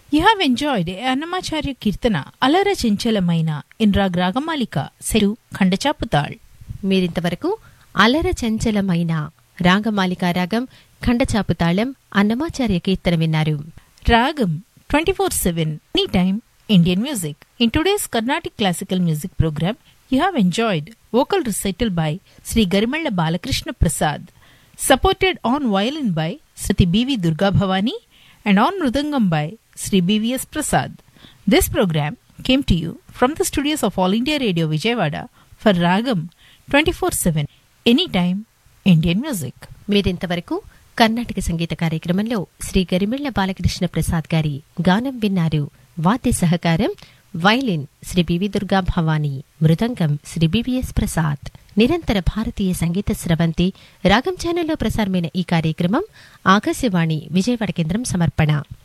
You have enjoyed a Annamacharya Kirtana Alara Chenchalamayna in Rag Ragamalika Seru Khandachaputal. మీరింతవరకు అలర చంచలమైన రాగమాలికా రాగం ఖండచాపు తాళం అన్నమాచార్య కీర్తన విన్నారు Ragam 24-7 anytime Indian music. In today's Carnatic classical music program, you have enjoyed vocal recital by Sri Garimalla Balakrishna Prasad, supported on violin by Sri B.V. Durga Bhavani and on mridangam by Sri B.V.S. Prasad. This program came to you from the studios of All India Radio Vijayawada for Ragam 24-7 anytime Indian music. మీరింతవరకు కర్ణాటక సంగీత కార్యక్రమంలో శ్రీ గరిమెళ్ల బాలకృష్ణ ప్రసాద్ గారి గానం విన్నారు వాద్య సహకారం violin Shri BV Durga Bhavani మృదంగం Shri BVS Prasad నిరంతర భారతీయ సంగీత స్రవంతి రాగం ఛానల్లో ప్రసారమైన ఈ కార్యక్రమం ఆకాశవాణి విజయవాడ కేంద్రం సమర్పణ